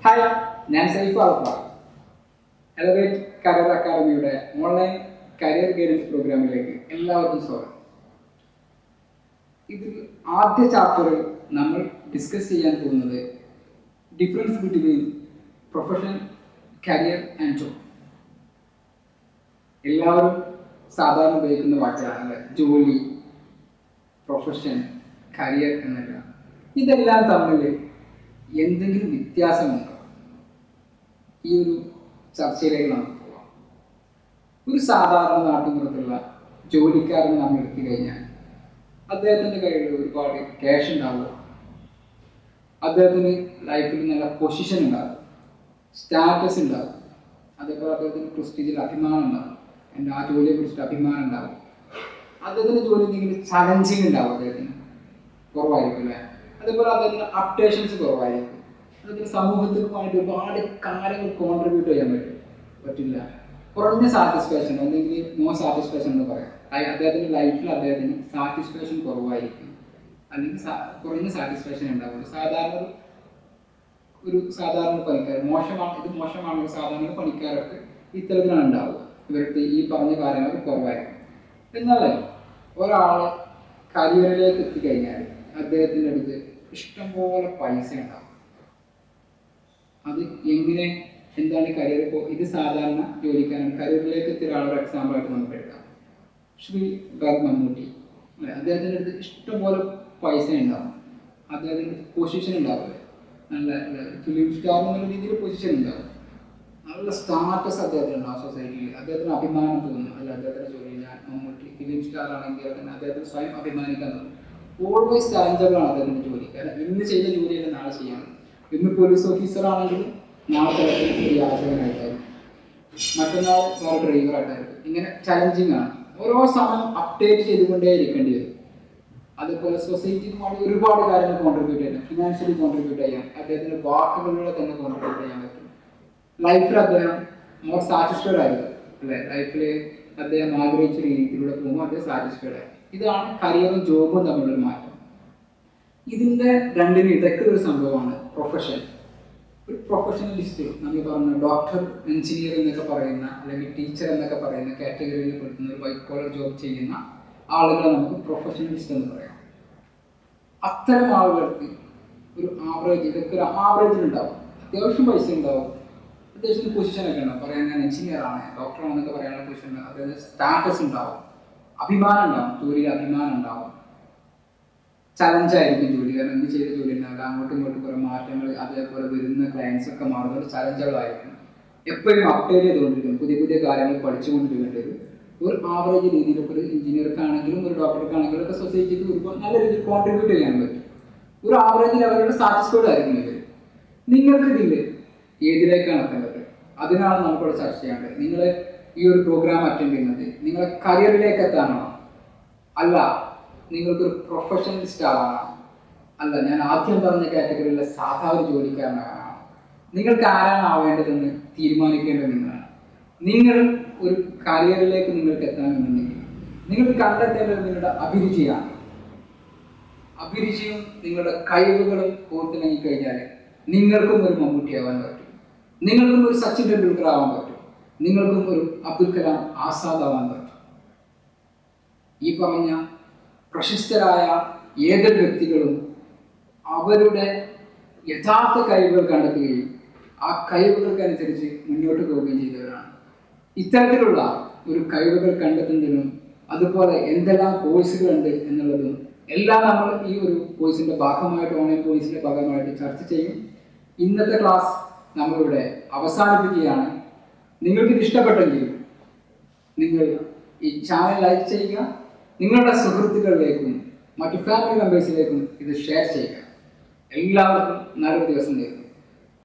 Hi ഞാൻ സൈഫ് ആലപ്പ elevate career അക്കാദമിയുടെ ഓൺലൈൻ കരിയർ ഗൈഡൻസ് പ്രോഗ്രാമിലേക്ക് എല്ലാവർക്കും സ്വാഗതം ഇതിൽ ആദ്യ ചാപ്റ്ററിൽ നമ്മൾ ഡിസ്കസ് ചെയ്യാൻ പോകുന്നത് difference between profession career and job എല്ലാവരും സാധാരണ ഉപയോഗിക്കുന്ന വാക്കുകളാണ് ജോലി പ്രൊഫഷൻ കരിയർ എന്നെല്ലാം ഇതെല്ലാം തമ്മിൽ എന്തെങ്കിലും വ്യത്യാസമുണ്ടോ ഈ ഒരു ചർച്ചയിലേക്ക് നമുക്ക് പോവാം ഒരു സാധാരണ നാട്ടുമ്പുറത്തുള്ള ജോലിക്കാരനെ നമ്മൾ എടുത്തു കഴിഞ്ഞാൽ അദ്ദേഹത്തിൻ്റെ കയ്യിൽ ഒരുപാട് ക്യാഷ് ഉണ്ടാവുക അദ്ദേഹത്തിന് ലൈഫിൽ നല്ല പൊസിഷൻ ഉണ്ടാകും സ്റ്റാറ്റസ് ഉണ്ടാകും അതേപോലെ അദ്ദേഹത്തിന് പ്രസ്റ്റീജിൽ അഭിമാനം ഉണ്ടാകും എൻ്റെ ആ ജോലിയെ കുറിച്ചിട്ട് അഭിമാനം ഉണ്ടാകും അദ്ദേഹത്തിൻ്റെ ജോലി എന്തെങ്കിലും ചലഞ്ചിങ് ഉണ്ടാവും അദ്ദേഹത്തിന് കുറവായിരിക്കും അല്ലേ അതേപോലെ അദ്ദേഹത്തിന് അപ്ഡേഷൻസ് കുറവായിരിക്കും അദ്ദേഹത്തിന് സമൂഹത്തിന് വേണ്ടി ഒരുപാട് കാര്യങ്ങൾ കോൺട്രിബ്യൂട്ട് ചെയ്യാൻ പറ്റും പറ്റില്ല കുറഞ്ഞ സാറ്റിസ്ഫാക്ഷൻ അല്ലെങ്കിൽ നോ സാറ്റിസ്ഫാക്ഷൻ എന്ന് പറയാം അയ- അദ്ദേഹത്തിന്റെ ലൈഫിൽ അദ്ദേഹത്തിന് സാറ്റിസ്ഫാക്ഷൻ കുറവായിരിക്കും അല്ലെങ്കിൽ സാ- കുറഞ്ഞ സാറ്റിസ്ഫാക്ഷൻ ഉണ്ടാവുള്ളൂ സാധാരണ ഒരു- ഒരു സാധാരണ പണിക്കാർ മോശമാണ് ഇത് മോശമാണ് ഒരു സാധാരണ പണിക്കാരൊക്കെ ഇത്തരത്തിലാണ് ഉണ്ടാവുക ഇവർക്ക് ഈ പറഞ്ഞ കാര്യങ്ങൾ കുറവായിരിക്കും എന്നാലേ ഒരാൾ കരിയറിലേക്ക് എത്തിക്കഴിഞ്ഞാൽ അദ്ദേഹത്തിൻ്റെ അടുത്ത് ഇഷ്ടംപോലെ പൈസ ഉണ്ടാവും അത് എങ്ങനെ എന്താണ് കരിയർ ഇപ്പോൾ ഇത് സാധാരണ ജോലിക്കാരാണ് കരിയറിലേക്ക് എത്തിയ ഒരാളൊരു എക്സാമ്പിൾ ആയിട്ട് നമുക്ക് എടുക്കാം ശ്രീ ബാഗ് മമ്മൂട്ടി അല്ലേ? അദ്ദേഹത്തിൻ്റെ അടുത്ത് ഇഷ്ടംപോലെ പൈസ ഉണ്ടാവും അദ്ദേഹത്തിൻ്റെ പൊസിഷൻ ഉണ്ടാവില്ലേ നല്ല ഫിലിം സ്റ്റാർ എന്നുള്ള രീതിയിൽ പൊസിഷൻ ഉണ്ടാവും നല്ല സ്റ്റാറ്റസ് അദ്ദേഹത്തിന് ഉണ്ടാവും സൊസൈറ്റിയിൽ അദ്ദേഹത്തിന് അഭിമാനം തോന്നും അല്ല അദ്ദേഹത്തിൻ്റെ ജോലി ഞാൻ മമ്മൂട്ടി ഫിലിം സ്റ്റാർ ആണെങ്കിൽ തന്നെ അദ്ദേഹത്തിന് സ്വയം അഭിമാനിക്കാൻ തോന്നും ഓൾവേസ് ചാലഞ്ചബിളാണ് അദ്ദേഹത്തിൻ്റെ ജോലി കാരണം ഇന്ന് ചെയ്ത ജോലിയല്ല നാളെ ചെയ്യണം ഇന്ന് പോലീസ് ഓഫീസർ ആണെങ്കിൽ നാളെ തലത്തിൽ ഒരു യാചകനായിട്ടായിരിക്കും മറ്റന്നാൾ വേറെ ഡ്രൈവറായിട്ടായിരിക്കും ഇങ്ങനെ ചലഞ്ചിങ് ആണ് ഓരോ സമയം അപ്ഡേറ്റ് ചെയ്തുകൊണ്ടേ ഇരിക്കേണ്ടി വരും അതുപോലെ സൊസൈറ്റിക്ക് വേണ്ടി ഒരുപാട് കാര്യങ്ങൾ കോൺട്രിബ്യൂട്ട് ചെയ്യാം ഫിനാൻഷ്യലി കോൺട്രിബ്യൂട്ട് ചെയ്യാം അദ്ദേഹത്തിന്റെ വാക്കുകളിലൂടെ തന്നെ കോൺട്രിബ്യൂട്ട് ചെയ്യാൻ പറ്റും ലൈഫിൽ അദ്ദേഹം മോർ സാറ്റിസ്ഫൈഡ് ആയിരിക്കും അല്ലെ ലൈഫിൽ അദ്ദേഹം ആഗ്രഹിച്ച രീതിയിലൂടെ പോകുമ്പോൾ അദ്ദേഹം സാറ്റിസ്ഫൈഡ് ആയി ഇതാണ് കരിയറും ജോബും തമ്മിലുള്ള മാറ്റം ഇതിന്റെ രണ്ടിനും ഇടയ്ക്കുള്ള ഒരു സംഭവമാണ് പ്രൊഫഷൻ ഒരു പ്രൊഫഷണലിസ്റ്റ് നമ്മൾ പറഞ്ഞ ഡോക്ടർ എഞ്ചിനീയർ എന്നൊക്കെ പറയുന്ന അല്ലെങ്കിൽ ടീച്ചർ എന്നൊക്കെ പറയുന്ന കാറ്റഗറിയിൽ പെടുന്ന ഒരു വൈറ്റ് കോളർ ജോബ് ചെയ്യുന്ന ആളുകളെ നമുക്ക് പ്രൊഫഷണലിസ്റ്റ് എന്ന് പറയാം അത്തരം ആളുകൾക്ക് ഒരു ആവറേജ് ഇതൊക്കെ ഒരു ആവറേജിൽ ഉണ്ടാവും അത്യാവശ്യം പൈസ ഉണ്ടാവും അത്യാവശ്യം പൊസിഷനൊക്കെ ഉണ്ടാവും പറയാൻ ഞാൻ എഞ്ചിനീയർ ആണ് ഡോക്ടർ ആണെന്നൊക്കെ പറയാനുള്ള പൊസിഷൻ ഉണ്ടാവും അതായത് സ്റ്റാറ്റസ് ഉണ്ടാവും അഭിമാനം ഉണ്ടാവും ജോലിയിൽ അഭിമാനം ഉണ്ടാവും ചലഞ്ചായിരിക്കും ജോലി കാരണം എന്ത് ചെയ്ത ജോലി ഉണ്ടാവില്ല അങ്ങോട്ടും ഇങ്ങോട്ടും കുറെ മാറ്റങ്ങൾ അതേപോലെ വരുന്ന ക്ലയൻസ് ഒക്കെ മാറുന്നത് ചലഞ്ചുകളായിരിക്കും എപ്പോഴും അപ്ഡേറ്റ് ചെയ്തുകൊണ്ടിരിക്കും പുതിയ പുതിയ കാര്യങ്ങൾ പഠിച്ചുകൊണ്ടിരിക്കേണ്ടത് ഒരു ആവറേജ് രീതിയിൽ ഇപ്പോൾ ഒരു എഞ്ചിനീയർക്കാണെങ്കിലും ഒരു ഡോക്ടർക്കാണെങ്കിലും ഒക്കെ സൊസൈറ്റിക്ക് ഒരുപാട് നല്ല രീതിയിൽ കോൺട്രിബ്യൂട്ട് ചെയ്യാൻ പറ്റും ഒരു ആവറേജ് ലെവലിലുള്ള സാറ്റിസ്ഫൈഡ് ആയിരിക്കും ഇവർ നിങ്ങൾക്ക് ഇതിൽ ഏതിലേക്കാണ് എത്തേണ്ടത് അതിനാണ് നമുക്കിവിടെ ചർച്ച ചെയ്യേണ്ടത് നിങ്ങൾ ഈ ഒരു പ്രോഗ്രാം അറ്റൻഡ് ചെയ്യുന്നത് നിങ്ങളെ കരിയറിലേക്ക് എത്താനാണോ അല്ല നിങ്ങൾക്കൊരു പ്രൊഫഷണലിസ്റ്റ് ആവാനാണോ അല്ല ഞാൻ ആദ്യം പറഞ്ഞ കാറ്റഗറിയിലെ സാധാ ഒരു ജോലിക്കാരനാകാനാണോ നിങ്ങൾക്ക് ആരാണ് ആവേണ്ടതെന്ന് തീരുമാനിക്കേണ്ടത് നിങ്ങളാണ് നിങ്ങൾ ഒരു കരിയറിലേക്ക് നിങ്ങൾക്ക് എത്തണമെന്നുണ്ടെങ്കിൽ നിങ്ങൾ കണ്ടെത്തേണ്ടത് നിങ്ങളുടെ അഭിരുചിയാണ് അഭിരുചിയും നിങ്ങളുടെ കഴിവുകളും കോർത്തിണങ്ങി കഴിഞ്ഞാൽ നിങ്ങൾക്കും ഒരു മമ്മൂട്ടിയാവാൻ പറ്റും നിങ്ങൾക്കും ഒരു സച്ചിൻ ടെണ്ടുൽക്കർ ആവാൻ പറ്റും നിങ്ങൾക്കും ഒരു അബ്ദുൽ കലാം ആസാദ് ആവാൻ പറ്റും ഈ പറഞ്ഞ പ്രശസ്തരായ ഏതൊരു വ്യക്തികളും അവരുടെ യഥാർത്ഥ കഴിവുകൾ കണ്ടെത്തുകയും ആ കഴിവുകൾക്കനുസരിച്ച് മുന്നോട്ട് പോവുകയും ചെയ്തവരാണ് ഇത്തരത്തിലുള്ള ഒരു കഴിവുകൾ കണ്ടെത്തുന്നതിനും അതുപോലെ എന്തെല്ലാം കോഴ്സുകളുണ്ട് എന്നുള്ളതും എല്ലാം നമ്മൾ ഈ ഒരു കോഴ്സിന്റെ ഭാഗമായിട്ട് ഓൺലൈൻ കോഴ്സിന്റെ ഭാഗമായിട്ട് ചർച്ച ചെയ്യും ഇന്നത്തെ ക്ലാസ് നമ്മളിവിടെ അവസാനിപ്പിക്കുകയാണ് നിങ്ങൾക്ക് ഇത് ഇഷ്ടപ്പെട്ടെങ്കിൽ നിങ്ങൾ ഈ ചാനൽ ലൈക്ക് ചെയ്യുക നിങ്ങളുടെ സുഹൃത്തുക്കളിലേക്കും മറ്റു ഫാമിലി മെമ്പേഴ്സിലേക്കും ഇത് ഷെയർ ചെയ്യുക എല്ലാവർക്കും നല്ലൊരു ദിവസം നേരുന്നു